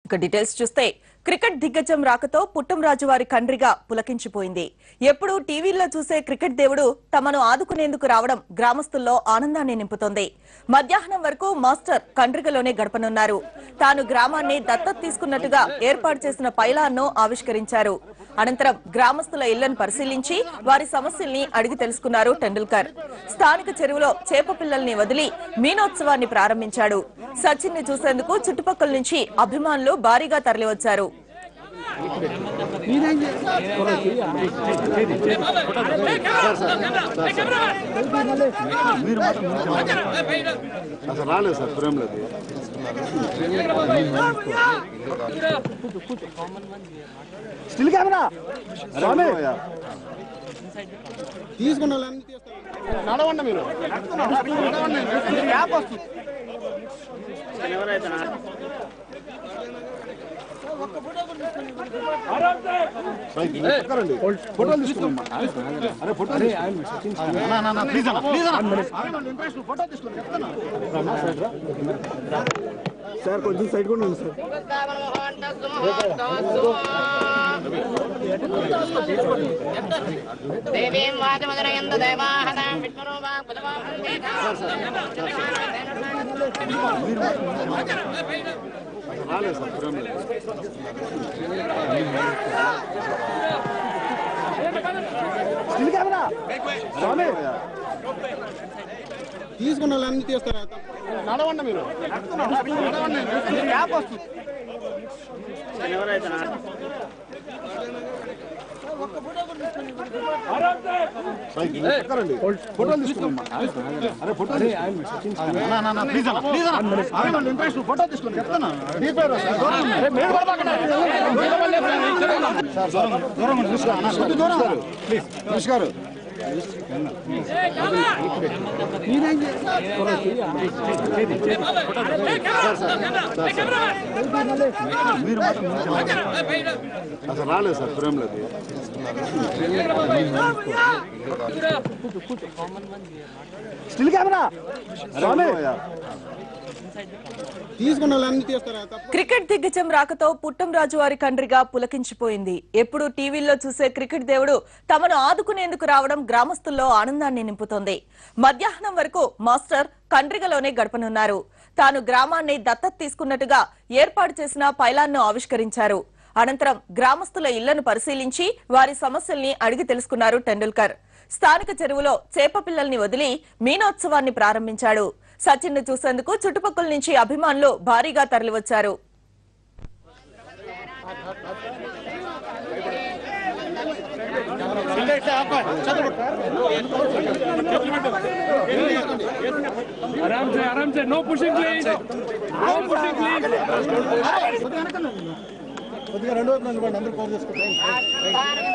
ఇక డీటెయిల్స్ చూస్తే క్రికెట్ దిగ్గజం రాకతో పుట్టంరాజు వారి కండ్రిగా పులకించిపోయింది ఎప్పుడూ టీవీల్లో చూసే క్రికెట్ దేవుడు తమను ఆదుకునేందుకు రావడం గ్రామస్తుల్లో ఆనందాన్ని నింపుతోంది మధ్యాహ్నం వరకు మాస్టర్ కండ్రిగలోనే గడపనున్నారు తాను గ్రామాన్ని దత్తత తీసుకున్నట్టుగా ఏర్పాటు చేసిన పైలాన్ను ఆవిష్కరించారు అనంతరం గ్రామస్తుల ఇళ్లను పరిశీలించి వారి సమస్యల్ని అడిగి తెలుసుకున్నారు టెండూల్కర్ స్థానిక చెరువులో చేప పిల్లల్ని వదిలి మీనోత్సవాన్ని ప్రారంభించాడు సచిన్ ని చూసేందుకు చుట్టుపక్కల నుంచి అభిమానులు భారీగా తరలివచ్చారు అసలు రాలేదు సార్ ఫ్రేమ్ లేదు స్టిల్ కెమెరా స్వామి తీసుకున్న వాళ్ళని తీస్తారు. నడవండి మీరు గ్యాప్ వస్తుంది సైకిల్ ఎక్కరండి ఫోటోలు తీసుకున్నామ్మా అరే ఫోటో ప్లీజ్ అన్న ప్లీజ్ అన్న ఫోటో తీసుకుని చెప్తాను సార్ కొంచెం సైడ్ కూడా ఉంది సార్ దేవీం వాచమదరయంద దేవాహతాం విష్ణురూపా పుదవాం రాలేదు సార్ ఫ్రేమ్ లేదు స్టిల్ కెమెరా స్వామి తీసుకున్న వాళ్ళని తీస్తారా నడవండి మీరు నడవండి గ్యాప్ వస్తుంది సైకిల్ ఎక్కరండి ఫోటోలు తీసుకున్నామ్మా అరే ఫోటో ప్లీజ్ అన్న ప్లీజ్ అన్న ఫోటో తీసుకుని చెప్తాను సార్ దూరం దూరం ఉండి చూసుకో అన్న కొద్ది దూరం ప్లీజ్ కృష్ గారు మీరు మాత్రం అసలు రాలేదు సార్ ఫ్రేమ్ లేదు స్టిల్ కెమెరా స్వామి తీసుకున్న వాళ్ళని తీస్తారా క్రికెట్ దిగ్గజం రాకతో పుట్టంరాజు వారి కండ్రిగా పులకించిపోయింది ఎప్పుడూ టీవీల్లో చూసే క్రికెట్ దేవుడు తమను ఆదుకునేందుకు రావడం గ్రామస్తుల్లో ఆనందాన్ని నింపుతోంది మధ్యాహ్నం వరకు మాస్టర్ కండ్రిగలోనే గడపనున్నారు తాను గ్రామాన్ని దత్తత తీసుకున్నట్టుగా ఏర్పాటు చేసిన పైలాన్ను ఆవిష్కరించారు అనంతరం గ్రామస్తుల ఇళ్లను పరిశీలించి వారి సమస్యల్ని అడిగి తెలుసుకున్నారు టెండూల్కర్ స్థానిక చెరువులో చేప పిల్లల్ని వదిలి మీనోత్సవాన్ని ప్రారంభించాడు సచిన్ ను చూసేందుకు చుట్టుపక్కల నుంచి అభిమానులు భారీగా తరలివచ్చారు आराम से आराम से no pushing please no pushing please కొద్దిగా రెండు వైపు నిలబడి అందరూ కవర్ చేసుకుంటాం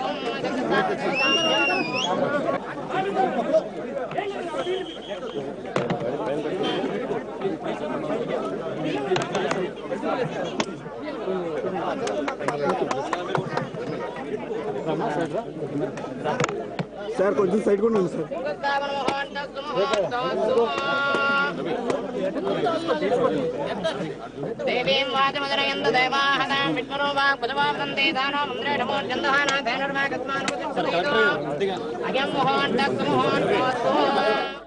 సార్ కొంచెం సైడ్ కూడా ఉంది సార్ దేవీం వాచమదరయంద దేవాహతాం విష్ణురూపా పుదవాం దానో మంద్రేషమోర్జందహానా ధైర్వాగస్మానో అయం మోహన్ దస్ మోహన్